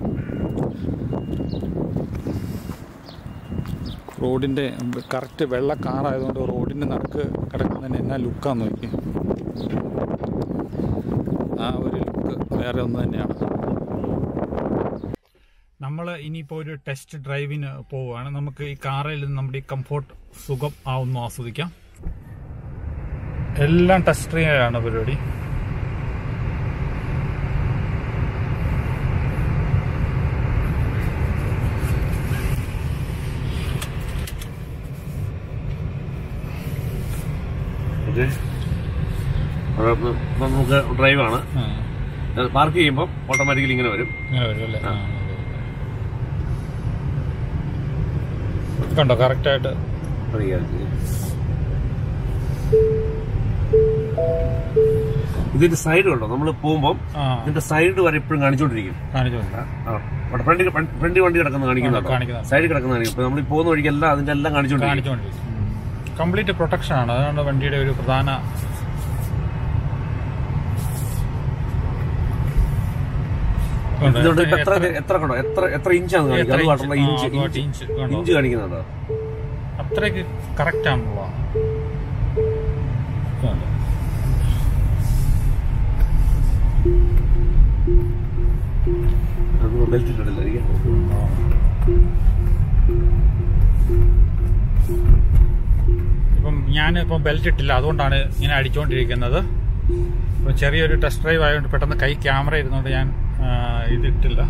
റോഡിൻ്റെ കറക്റ്റ് വെള്ള കാറായതുകൊണ്ട് റോഡിൻ്റെ നടുക്ക് കിടക്കുന്നതിന് എന്നാ ലുക്കാന്ന് നോക്കി ആ ഒരു ലുക്ക് വേറെ ഒന്ന് തന്നെയാണ് നമ്മൾ ഇനിയിപ്പോൾ ഒരു ടെസ്റ്റ് ഡ്രൈവിന് പോവുകയാണ് നമുക്ക് ഈ കാറിൽ നിന്ന് നമ്മുടെ ഈ കംഫോർട്ട് സുഖം ആ ഒന്ന് ആസ്വദിക്കാം എല്ലാം ടച്ച് സ്ക്രീനിലാണ് പരിപാടി ഓക്കെ നമുക്ക് ഡ്രൈവാണ് ആ, പാർക്ക് ചെയ്യുമ്പോൾ ഓട്ടോമാറ്റിക്കലി ഇങ്ങനെ വരും ഇങ്ങനെ വരും അല്ലേ ആ, കണ്ടോ കറക്റ്റായിട്ട് ഇതിന്റെ സൈഡ് കണ്ടോ നമ്മൾ പോകുമ്പോൾ ആ ഇതിന്റെ സൈഡ് വരെ എപ്പോഴും കാണിച്ചോണ്ടിരിക്കും കാണിച്ചോണ്ട് ഫ്രണ്ട് ഫ്രണ്ട് വണ്ടി കിടക്കുന്ന കാണിക്കുന്നുണ്ടോ കാണിക്കുന്നുണ്ട്. സൈഡിൽ കിടക്കുന്ന കാണിക്കും ഇപ്പൊ നമ്മൾ പോകുന്ന വഴിക്കെല്ലാം അതിന്റെ എല്ലാം കാണിച്ചോണ്ടിരിക്കും കാണിച്ചോണ്ടിരിക്കും കംപ്ലീറ്റ് പ്രൊട്ടക്ഷൻ ആണ് അതാണ് വണ്ടിയുടെ ഒരു പ്രധാന ഇതുകൊണ്ട് ഇപ്പൊ എത്ര എത്ര കണ്ടോ എത്ര എത്ര ഇഞ്ചാണ് കാണിക്കുക അത് മാത്രമല്ല ഇഞ്ച് ഇഞ്ച് ഇഞ്ച് കണ്ടോ ഇഞ്ച് കാണിക്കുന്നുണ്ടോ അത്രയ്ക്ക് കറക്റ്റ് ആണല്ലോ കണ്ടോ? അത് ബെൽറ്റ് ഇട്ടിട്ടില്ലായിരിക്കും ഇപ്പം ഞാൻ ഇപ്പം ബെൽറ്റ് ഇട്ടില്ല അതുകൊണ്ടാണ് ഇങ്ങനെ അടിച്ചുകൊണ്ടിരിക്കുന്നത് ഇപ്പം ചെറിയൊരു ടെസ്റ്റ് ഡ്രൈവ് ആയതുകൊണ്ട് പെട്ടെന്ന് കൈ ക്യാമറ ഇരുന്നുകൊണ്ട് ഞാൻ ആ, ഇതിട്ടില്ല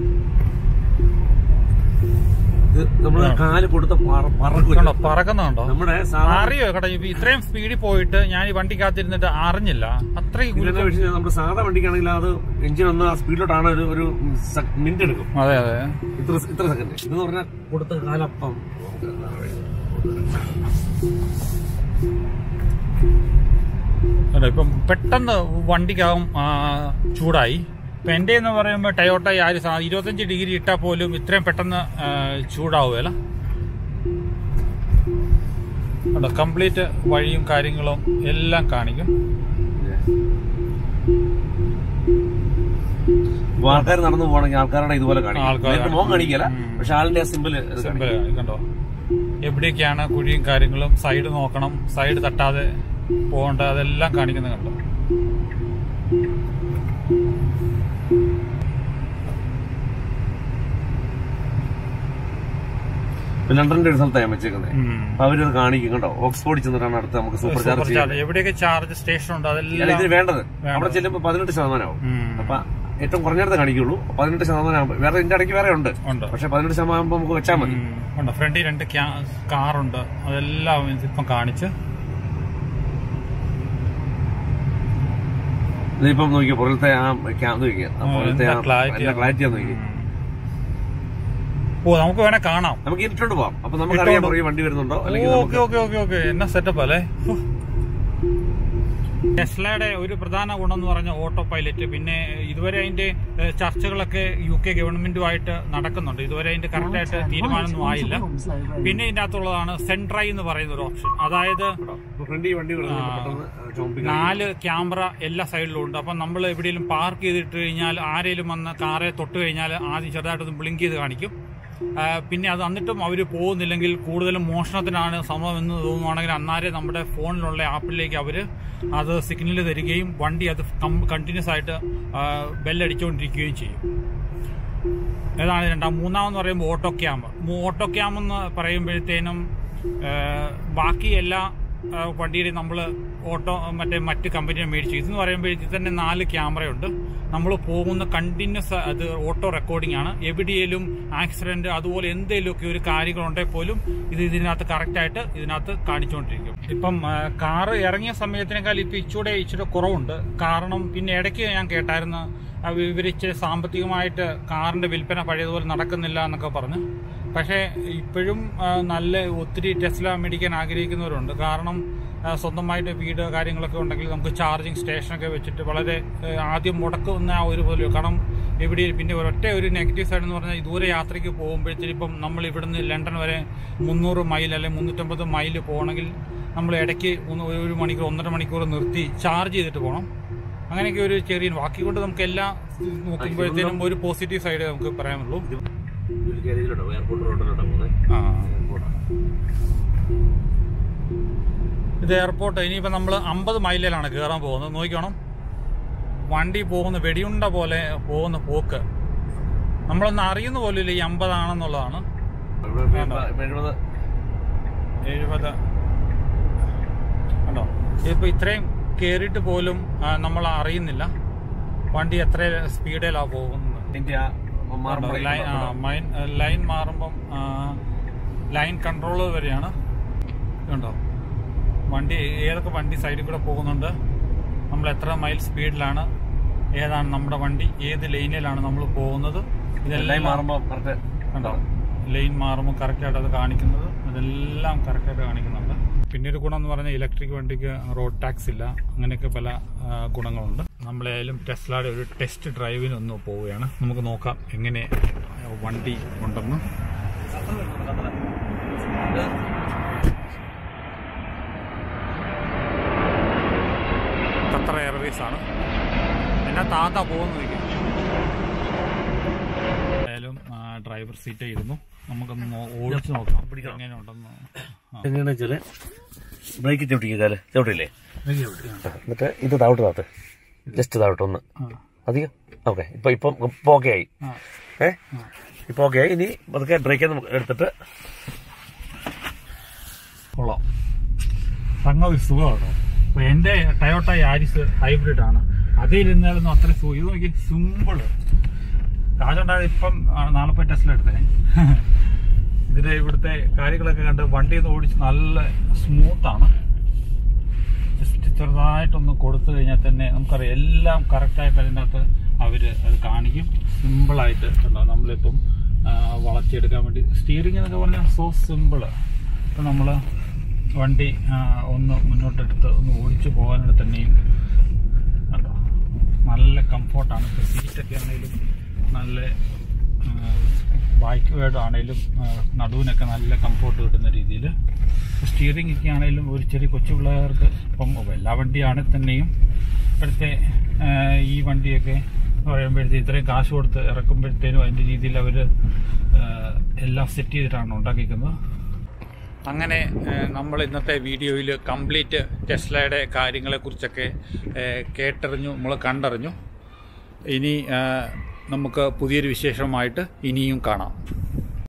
ഇത് നമ്മൾ കാല് കൊടുത്ത പറക്കും കണ്ടോ പറക്കുന്നുണ്ടോ നമ്മുടെ സാധാരണ അറിയോ കേട്ടോ ഇപ്പൊ ഇത്രയും സ്പീഡിൽ പോയിട്ട് ഞാൻ ഈ വണ്ടിക്കകത്തിരുന്നിട്ട് അറിഞ്ഞില്ല അത്രയും ഇതിന്റെ വിഷയം നമ്മുടെ സാധാ വണ്ടിക്കാണെങ്കിൽ അത് എഞ്ചിൻ ഒന്ന് ആ സ്പീഡിലോട്ടാണ് ഒരു ഒരു മിനിറ്റ് എടുക്കും അതെ അതെ ഇത്ര ഇത്ര സെക്കൻഡ് ഇതെന്ന് പറഞ്ഞാൽ കൊടുത്ത കാലപ്പം അതെ ഇപ്പം പെട്ടെന്ന് വണ്ടിക്കകം ആ, ചൂടായി ഇപ്പൊ എന്റെ എന്ന് പറയുമ്പോൾ ടയോട്ട യാരിസ് ആ ഇരുപത്തഞ്ച് ഡിഗ്രി ഇട്ടാൽ പോലും ഇത്രയും പെട്ടെന്ന് ആ, ചൂടാവുകയല്ല കണ്ടോ കംപ്ലീറ്റ് വഴിയും കാര്യങ്ങളും എല്ലാം കാണിക്കും അപ്പൊ ആൾക്കാർ നടന്നു പോകണമെങ്കിൽ ആൾക്കാരുടെ ഇതുപോലെ കാണിക്കും ആൾക്കാര് നേരിട്ട് മോൻ കാണിക്കല ഉം. പക്ഷെ ആളിന്റെ സിമ്പിൾ സിമ്പിൾ കണ്ടോ എവിടെയൊക്കെയാണ് കുഴിയും കാര്യങ്ങളും സൈഡ് നോക്കണം സൈഡ് തട്ടാതെ പോകേണ്ട അതെല്ലാം കാണിക്കുന്നത് കണ്ടോ ലണ്ടന്റെ ഒരു സ്ഥലത്താണ് ഞാൻ വെച്ചേക്കുന്നത് ഉം. അപ്പൊ അവരത് കാണിക്കും കേട്ടോ ഓക്സ്ഫോർഡിൽ ചെന്നിട്ടാണ് അടുത്ത് നമുക്ക് സൂപ്പർ ചാർജ് സൂപ്പർ ചെയ്യാൻ ചാർജ് എവിടെയൊക്കെ ചാർജ് സ്റ്റേഷൻ ഉണ്ട് അല്ല, അതെല്ലാം ഇതിന് വേണ്ടത് വേണ്ടത്. അവിടെ ചെല്ലുമ്പോൾ പതിനെട്ട് ശതമാനമാവും ഉം. അപ്പൊ ഏറ്റവും കുറഞ്ഞിടത്ത് കാണിക്കുള്ളൂ പതിനെട്ട് ശതമാനം ആകുമ്പോൾ വേറെ ഇതിന്റെ ഇടയ്ക്ക് വേറെ ഉണ്ട് ഉണ്ട് പക്ഷെ പതിനെട്ട് ശതമാനം ആകുമ്പോൾ നമുക്ക് വെച്ചാൽ മതി ഉം. ഉണ്ട് ഫ്രണ്ടിൽ രണ്ട് ക്യാ- കാറുണ്ട് അതെല്ലാം ഇപ്പം കാണിച്ച് ഇതിപ്പം നോക്കിയോ പുറത്തെ ആ ക്യാ- ഇത് നോക്കിയോ ആ ആ, പുറത്തെ എന്താ clarity ആ. ക്ലാരിറ്റി ആണ് നോക്കി ഓ നമുക്ക് വേണേ കാണാം നമുക്ക് ഇരുട്ടോണ്ട് പോവാം അപ്പൊ നമുക്ക് അറിയാൻ ഇരുട്ടോണ്ട്. പറയും വണ്ടി വരുന്നുണ്ടോ അല്ലെങ്കിൽ ഓക്കെ ഓക്കെ ഓക്കെ ഓക്കെ എന്നാ സെറ്റപ്പ് അല്ലേ ഹോ. ടെസ്ലയുടെ ഒരു പ്രധാന ഗുണം എന്ന് പറഞ്ഞ ഓട്ടോ പൈലറ്റ് പിന്നെ ഇതുവരെ അതിന്റെ ഏഹ്, ചർച്ചകളൊക്കെ യു കെ ഗവൺമെന്റുമായിട്ട് നടക്കുന്നുണ്ട് ഇതുവരെ അതിന്റെ കറക്റ്റായിട്ട് തീരുമാനമൊന്നും ആയില്ല പിന്നെ ഇതിന്റെ അകത്തുള്ളതാണ് സെൻട്രൈ എന്ന് പറയുന്ന ഒരു ഓപ്ഷൻ അതായത് ഫ്രണ്ട് ഈ വണ്ടി വരുന്നുണ്ട് പെട്ടെന്ന് ചോമ്പി നാല് ക്യാമറ എല്ലാ സൈഡിലും ഉണ്ട് അപ്പം നമ്മൾ എവിടെയെങ്കിലും പാർക്ക് ചെയ്തിട്ട് കഴിഞ്ഞാൽ ആരെങ്കിലും വന്ന് കാറെ തൊട്ട് കഴിഞ്ഞാൽ ആദ്യം ചെറുതായിട്ടൊന്ന് ബ്ലിങ്ക് ചെയ്ത് കാണിക്കും ആ, പിന്നെ അത് എന്നിട്ടും അവർ പോകുന്നില്ലെങ്കിൽ കൂടുതലും മോഷണത്തിനാണ് സംഭവം എന്ന് തോന്നുവാണെങ്കിൽ അന്നാരെ നമ്മുടെ ഫോണിലുള്ള ആപ്പിലേക്ക് അവർ അത് സിഗ്നൽ തരികയും വണ്ടി അത് കണ്ടിന്യൂസ് ആയിട്ട് ആ, ബെല്ലടിച്ചുകൊണ്ടിരിക്കുകയും ചെയ്യും ഏതാണ് രണ്ടാം മൂന്നാമെന്ന് പറയുമ്പോൾ ഓട്ടോ ക്യാം ഓട്ടോ ക്യാം എന്ന് പറയുമ്പോഴത്തേനും ആ, ബാക്കി എല്ലാ ആ, വണ്ടിയുടെ നമ്മൾ ഓട്ടോ മറ്റേ മറ്റ് കമ്പനിയെ മേടിച്ചു ഇതെന്ന് പറയുമ്പോഴത്തേക്ക് തന്നെ നാല് ക്യാമറയുണ്ട് നമ്മൾ പോകുന്ന കണ്ടിന്യൂസ് അത് ഓട്ടോ റെക്കോർഡിംഗ് ആണ് എവിടെയെങ്കിലും ആക്സിഡന്റ് അതുപോലെ എന്തെങ്കിലുമൊക്കെ ഒരു കാര്യങ്ങളുണ്ടെങ്കിൽ പോലും ഇത് ഇതിനകത്ത് കറക്റ്റായിട്ട് ഇതിനകത്ത് കാണിച്ചുകൊണ്ടിരിക്കും ഇപ്പം ആ, കാറ് ഇറങ്ങിയ സമയത്തിനേക്കാൾ ഇപ്പം ഇച്ചിരി ഇച്ചിരി കുറവുണ്ട് കാരണം പിന്നെ ഇടയ്ക്ക് ഞാൻ കേട്ടായിരുന്നു ഇവർ ഇച്ചിരി സാമ്പത്തികമായിട്ട് കാറിന്റെ വിൽപ്പന പഴയതുപോലെ നടക്കുന്നില്ല എന്നൊക്കെ പറഞ്ഞ് പക്ഷേ ഇപ്പോഴും ആ, നല്ല ഒത്തിരി ടെസ്ല മേടിക്കാൻ ആഗ്രഹിക്കുന്നവരുണ്ട് കാരണം ആ, സ്വന്തമായിട്ട് വീട് കാര്യങ്ങളൊക്കെ ഉണ്ടെങ്കിൽ നമുക്ക് ചാർജിങ് സ്റ്റേഷനൊക്കെ വെച്ചിട്ട് വളരെ ആ, ആദ്യം മുടക്കുന്ന ആ ഒരു പോലെ കാരണം എവിടെ പിന്നെ ഒരൊറ്റ ഒരു നെഗറ്റീവ് സൈഡ് എന്ന് പറഞ്ഞാൽ ദൂരെ യാത്രയ്ക്ക് പോകുമ്പോഴത്തേക്കും ഇപ്പം നമ്മൾ ഇവിടുന്ന് ലണ്ടൻ വരെ മുന്നൂറ് മൈൽ അല്ലെങ്കിൽ മുന്നൂറ്റമ്പത് മൈൽ പോകണമെങ്കിൽ നമ്മൾ ഇടയ്ക്ക് ഒന്ന് ഒരു മണിക്കൂർ ഒന്നര മണിക്കൂർ നിർത്തി ചാർജ് ചെയ്തിട്ട് പോകണം അങ്ങനെയൊക്കെ ഒരു ചെറിയ ബാക്കി കൊണ്ട് നമുക്ക് എല്ലാം നോക്കുമ്പോഴത്തേനും ഒരു പോസിറ്റീവ് സൈഡ് നമുക്ക് പറയാനുള്ളൂ എയർപോർട്ട് റോഡിലോട്ടാണ് പോകുന്നത് ആ ഇത് എയർപോർട്ട് ഇനിയിപ്പോൾ നമ്മൾ അമ്പത് മൈലിലാണ് കയറാൻ പോകുന്നത് നോക്കണം വണ്ടി പോകുന്ന വെടിയുണ്ട പോലെ പോകുന്ന പോക്ക് നമ്മളൊന്നും അറിയുന്ന പോലും ഈ അമ്പതാണെന്നുള്ളതാണ് എഴുപത് എഴുപത് കണ്ടോ ഇതിപ്പോൾ ഇത്രയും കയറിയിട്ട് പോലും ആ, നമ്മൾ അറിയുന്നില്ല വണ്ടി എത്ര സ്പീഡിലാണ് പോകുന്നത് ഇതിന്റെ ആ മാറുമ്പോഴേ ലൈൻ ആ, മൈൻ ലൈൻ മാറുമ്പം ആ, ലൈൻ കൺട്രോൾ വരെയാണ് ഇതുണ്ടോ വണ്ടി ഏതൊക്കെ വണ്ടി സൈഡിൽ കൂടെ പോകുന്നുണ്ട് നമ്മൾ എത്ര മൈൽ സ്പീഡിലാണ് ഏതാണ് നമ്മുടെ വണ്ടി ഏത് ലൈനിലാണ് നമ്മൾ പോകുന്നത് ലൈൻ ഇതെല്ലാം മാറുമ്പോ കറക്റ്റ് കണ്ടോ ലൈൻ മാറുമ്പോൾ കറക്റ്റായിട്ട് അത് കാണിക്കുന്നത് അതെല്ലാം കറക്റ്റായിട്ട് കാണിക്കുന്നുണ്ട് പിന്നെ ഒരു ഗുണം എന്ന് പറഞ്ഞാൽ ഇലക്ട്രിക് വണ്ടിക്ക് റോഡ് ടാക്സ് ഇല്ല അങ്ങനെയൊക്കെ പല ആ, ഗുണങ്ങളുണ്ട് നമ്മളായാലും ടെസ്ലയുടെ ഒരു ടെസ്റ്റ് ഡ്രൈവിന് ഒന്ന് പോവുകയാണ് നമുക്ക് നോക്കാം എങ്ങനെ വണ്ടി ഉണ്ടെന്ന് ഖത്തർ എയർവേസ് ആണ് എന്നാ താത്ത പോകുന്നു നിൽക്കും എന്തായാലും ഡ്രൈവർ സീറ്റ് ഇരുന്നു നമുക്കൊന്ന് നോ- ഓടിച്ചു നോക്കാം എങ്ങനെ ഉണ്ടെന്ന് ആ. എങ്ങനെയാണെന്ന് വെച്ചാല് ബ്രേക്ക് ചവിട്ടിക്കുക കാല് ചവിട്ടില്ലേ എന്നിട്ട് ഇത് താവട്ട് താത്ത് ജസ്റ്റ് താവട്ട് ഒന്ന് ആ. അധികം ഓക്കെ ഇപ്പൊ ഇപ്പം ഇപ്പൊ ഓക്കെ ആയി ആ. ഏ ഇപ്പൊ ഓക്കെ ആയി ഇനി പതുക്കെ ബ്രേക്ക് എടുത്തിട്ട് കൊള്ളാം സംഗതി സുഖമാണോ അപ്പൊ എന്റെ ടയോട്ട യാരിസ് ഹൈബ്രിഡ് ആണ് അതിലിരുന്നാലൊന്നും അത്ര സുഖം ഇത് നോക്കി സിമ്പിള് രാജുണ്ടായത് ഇപ്പം ആണ് നാളെ പോയി ടെസ്റ്റിൽ എടുത്തേ ഇതിന്റെ ഇവിടുത്തെ കാര്യങ്ങളൊക്കെ കണ്ട് വണ്ടി ഒന്ന് ഓടിച്ച് നല്ല സ്മൂത്താണ് ജസ്റ്റ് ചെറുതായിട്ടൊന്ന് കൊടുത്തു കഴിഞ്ഞാൽ തന്നെ നമുക്കറിയാം എല്ലാം കറക്റ്റായിട്ട് അതിൻ്റെ അകത്ത് അവര് അത് കാണിക്കും സിമ്പിളായിട്ട് ഉണ്ടോ നമ്മളിപ്പം ആ, വളച്ചെടുക്കാൻ വേണ്ടി സ്റ്റിയറിംഗ് എന്നൊക്കെ പറഞ്ഞാൽ സോ സിമ്പിള് ഇപ്പം നമ്മൾ വണ്ടി ആ, ഒന്ന് മുന്നോട്ടെടുത്ത് ഒന്ന് ഓടിച്ചു പോകാനായിട്ട് തന്നെയും കണ്ടോ നല്ല കംഫോർട്ടാണ് ഇപ്പോൾ സീറ്റൊക്കെ ആണെങ്കിലും നല്ല ബൈക്ക് വേർഡ് ആണെങ്കിലും ആ, നടുവിനൊക്കെ നല്ല കംഫോർട്ട് കിട്ടുന്ന രീതിയിൽ സ്റ്റിയറിംഗ് ഒക്കെ ആണെങ്കിലും ഒരു ചെറിയ കൊച്ചു പിള്ളേർക്ക് ഇപ്പം എല്ലാ വണ്ടിയാണെങ്കിൽ തന്നെയും ഇപ്പോഴത്തെ ആ, ഈ വണ്ടിയൊക്കെ എന്ന് പറയുമ്പോഴത്തേക്ക് ഇത്രയും കാശ് കൊടുത്ത് ഇറക്കുമ്പോഴത്തേനും അതിൻ്റെ രീതിയിൽ അവർ എല്ലാം സെറ്റ് ചെയ്തിട്ടാണ് ഉണ്ടാക്കിക്കുന്നത് അങ്ങനെ നമ്മൾ ഇന്നത്തെ വീഡിയോയിൽ കംപ്ലീറ്റ് ടെസ്ലയുടെ കാര്യങ്ങളെക്കുറിച്ചൊക്കെ ഏഹ്, കേട്ടറിഞ്ഞു നമ്മൾ കണ്ടറിഞ്ഞു ഇനി ഏഹ്, നമുക്ക് പുതിയൊരു വിശേഷമായിട്ട് ഇനിയും കാണാം